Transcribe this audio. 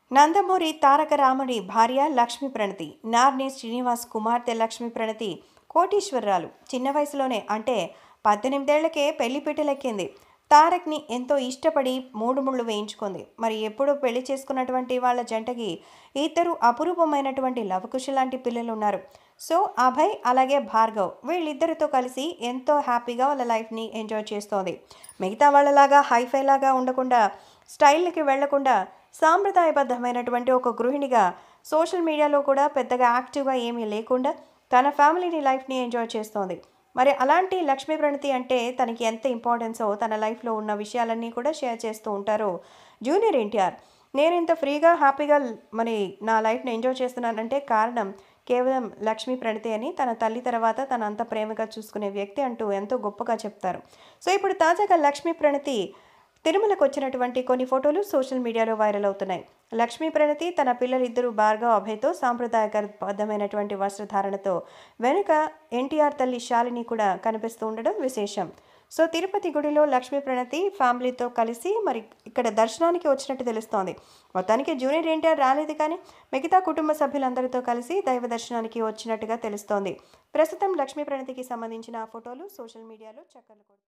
నందమూరి తారక రాముడి భార్య లక్ష్మీ ప్రణతి నార్ని శ్రీనివాస్ కుమార్తె లక్ష్మీ ప్రణతి కోటీశ్వరరాలు చిన్న వయసులోనే అంటే పద్దెనిమిదేళ్లకే పెళ్లి పీటలెక్కింది తారక్ని ఎంతో ఇష్టపడి మూడు ముళ్ళు వేయించుకుంది మరి ఎప్పుడూ పెళ్లి చేసుకున్నటువంటి వాళ్ళ జంటకి ఇద్దరు అపురూపమైనటువంటి లవకుశ లాంటి పిల్లలు ఉన్నారు సో అభయ్ అలాగే భార్గవ్ వీళ్ళిద్దరితో కలిసి ఎంతో హ్యాపీగా వాళ్ళ లైఫ్ని ఎంజాయ్ చేస్తోంది మిగతా వాళ్ళలాగా హైఫై లాగా ఉండకుండా స్టైల్కి వెళ్లకుండా సాంప్రదాయబద్ధమైనటువంటి ఒక గృహిణిగా సోషల్ మీడియాలో కూడా పెద్దగా యాక్టివ్గా ఏమీ లేకుండా తన ఫ్యామిలీని లైఫ్ని ఎంజాయ్ చేస్తోంది మరి అలాంటి లక్ష్మీ ప్రణతి అంటే తనకి ఎంత ఇంపార్టెన్సో తన లైఫ్లో ఉన్న విషయాలన్నీ కూడా షేర్ చేస్తూ ఉంటారు జూనియర్ ఎన్టీఆర్ నేను ఇంత ఫ్రీగా హ్యాపీగా మరి నా లైఫ్ని ఎంజాయ్ చేస్తున్నానంటే కారణం కేవలం లక్ష్మీ ప్రణతి అని తన తల్లి తర్వాత తన అంత ప్రేమగా చూసుకునే వ్యక్తి అంటూ ఎంతో గొప్పగా చెప్తారు సో ఇప్పుడు తాజాగా లక్ష్మీ ప్రణతి తిరుమలకు వచ్చినటువంటి కొన్ని ఫోటోలు సోషల్ మీడియాలో వైరల్ అవుతున్నాయి లక్ష్మీ ప్రణతి తన పిల్లలిద్దరూ భార్గవ్ అభయ్తో సాంప్రదాయబద్ధమైనటువంటి వస్త్రధారణతో వెనుక ఎన్టీఆర్ తల్లి శాలిని కూడా కనిపిస్తూ ఉండడం విశేషం సో తిరుపతి గుడిలో లక్ష్మీ ప్రణతి ఫ్యామిలీతో కలిసి మరి ఇక్కడ దర్శనానికి వచ్చినట్టు తెలుస్తోంది మొత్తానికి జూనియర్ ఎన్టీఆర్ రాలేదు కానీ మిగతా కుటుంబ సభ్యులందరితో కలిసి దైవ దర్శనానికి వచ్చినట్టుగా తెలుస్తోంది ప్రస్తుతం లక్ష్మీ ప్రణతికి సంబంధించిన ఆ ఫోటోలు సోషల్ మీడియాలో చక్కర్లు కొడుతున్నాయి